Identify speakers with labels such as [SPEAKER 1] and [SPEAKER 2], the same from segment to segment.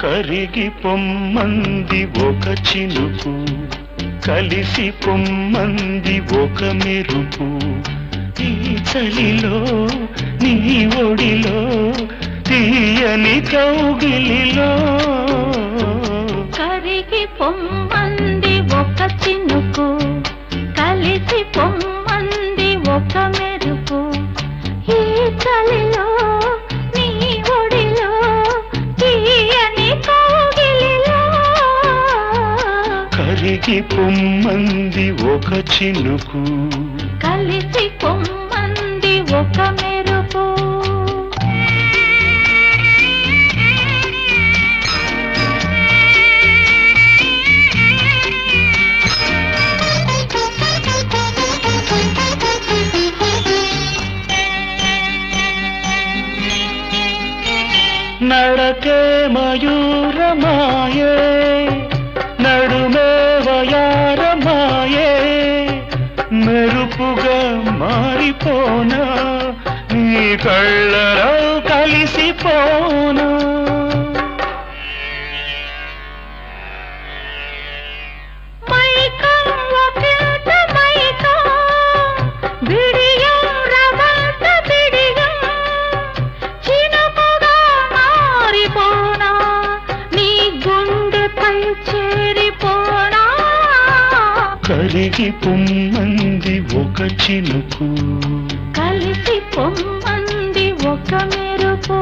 [SPEAKER 1] కరిగి పొమ్మంది ఒక చినుకు కలిసి పొమ్మంది ఒక మెరుపు ఈ చలిలో నీ ఒడిలో తీయని కౌగిలిలో
[SPEAKER 2] కరిగి పొమ్మంది ఒక చినుకు కలిసి పొమ్మంది ఒక మెరుపు ఈ చలిలో నీ ఒడిలో తీయని కౌగిలిలో
[SPEAKER 1] కరిగి పొమ్మంది ఒక చినుకు
[SPEAKER 2] కలిసి పొమ్మంది ఒక మెరుపు
[SPEAKER 1] నడకే మయూరమాయే నడుమే వయారమాయే మెరుపుగా మారిపోనా నీ కళ్ళలో కలిసిపోనా
[SPEAKER 2] మైకం ఒకంత మైకం బిడియం రవంత బిడియం చినుకుగా మారిపోనా నీ గుండెపై చేరిపోనా
[SPEAKER 1] కరిగి పొమ్మంది ఒక చినుకు
[SPEAKER 2] కలిసి పొమ్మంది ఒక మెరుపు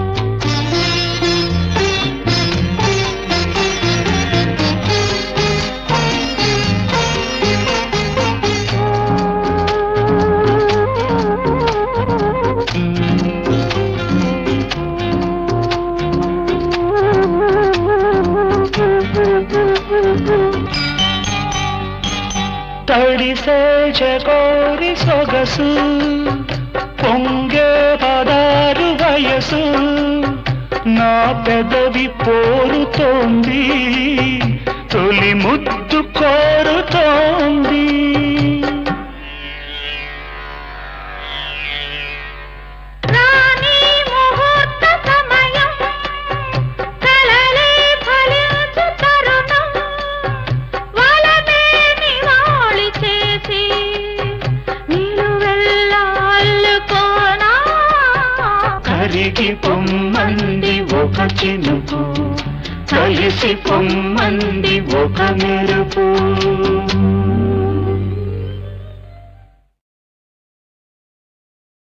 [SPEAKER 1] తడిసే చకోరి సొగసు పొంగే పదారు వయసు నా పెదవి పోరుతోంది తొలి ముద్దు కోరుతోంది
[SPEAKER 2] రాణి ముహూర్త సమయం కలలే ఫలించు తరుణం వలనే నివాళి చేసి నిలువెల్ల అల్లుకోనా
[SPEAKER 1] కరిగి పొమ్మంది ఒక చినుకు కలిసి పొమ్మంది ఒక మెరుపు